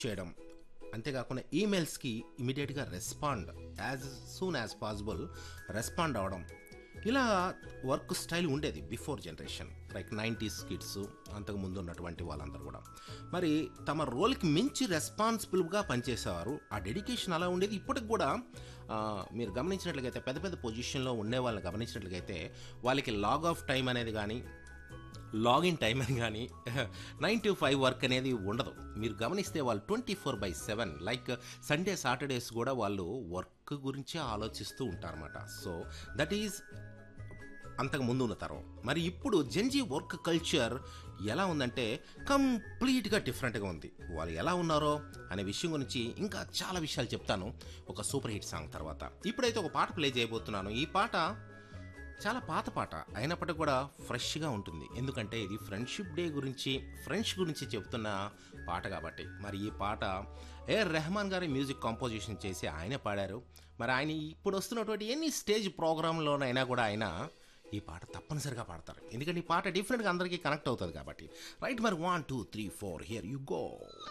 చేయడం అంతేకాకుండా ఈమెయిల్స్కి ఇమీడియట్గా respond as soon as possible respond అవడం ఇలా వర్క్ స్టైల్ ఉండేది before generation like nineties kids అంతకుముందు ఉన్నటువంటి వాళ్ళందరూ కూడా మరి తమ రోల్కి మించి రెస్పాన్సిబుల్గా పనిచేసేవారు ఆ డెడికేషన్ అలా ఉండేది ఇప్పటికి కూడా ఆ, మీరు గమనించినట్లయితే పెద్ద పెద్ద పొజిషన్లో ఉండే వాళ్ళని గమనించినట్లయితే వాళ్ళకి లాగ్ ఆఫ్ టైం అనేది కానీ లాగిన్ టైం అని కానీ నైన్ టు ఫైవ్ వర్క్ అనేది ఉండదు మీరు గమనిస్తే వాళ్ళు twenty four by seven like Sunday Saturdays కూడా వాళ్ళు వర్క్ గురించే ఆలోచిస్తూ ఉంటారన్నమాట సో దట్ ఈజ్ అంతకు ముందు ఉన్న తరం మరి ఇప్పుడు జెన్జీ వర్క్ కల్చర్ ఎలా ఉందంటే కంప్లీట్గా డిఫరెంట్గా ఉంది వాళ్ళు ఎలా ఉన్నారో అనే విషయం గురించి ఇంకా చాలా విషయాలు చెప్తాను ఒక సూపర్ హిట్ సాంగ్ తర్వాత ఇప్పుడైతే ఒక పాట ప్లే చేయబోతున్నాను ఈ పాట చాలా పాత పాట అయినప్పటికీ కూడా ఫ్రెష్గా ఉంటుంది ఎందుకంటే ఇది ఫ్రెండ్షిప్ డే గురించి ఫ్రెండ్స్ గురించి చెప్తున్న పాట కాబట్టి మరి ఈ పాట ఏ రెహమాన్ గారి మ్యూజిక్ కాంపోజిషన్ చేసి ఆయనే పాడారు మరి ఆయన ఇప్పుడు వస్తున్నటువంటి ఎన్ని స్టేజ్ ప్రోగ్రాంలోనైనా కూడా ఆయన ఈ పాట తప్పనిసరిగా పాడతారు ఎందుకంటే ఈ పాట డిఫరెంట్గా అందరికీ కనెక్ట్ అవుతుంది కాబట్టి రైట్ మరి one two three four here you go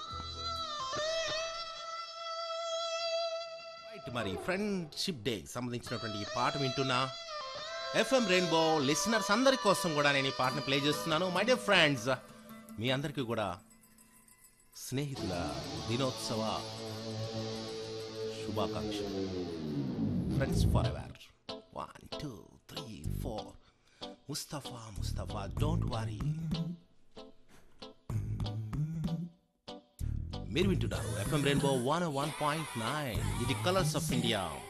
right మరి ఫ్రెండ్షిప్ డే సంబంధించినటువంటి ఈ పాట వింటున్నా ఎఫ్ఎం రెయిన్బో లిసనర్స్ అందరి కోసం కూడా నేను ఈ పాటను ప్లే చేస్తున్నాను మై డియర్ ఫ్రెండ్స్ మీ అందరికీ కూడా స్నేహితుల దినోత్సవ శుభాకాంక్షలు friends forever one two three four Mustafa Mustafa don't worry మీరు వింటున్నారు FM Rainbow one one point nine ఇది కలర్స్ ఆఫ్ ఇండియా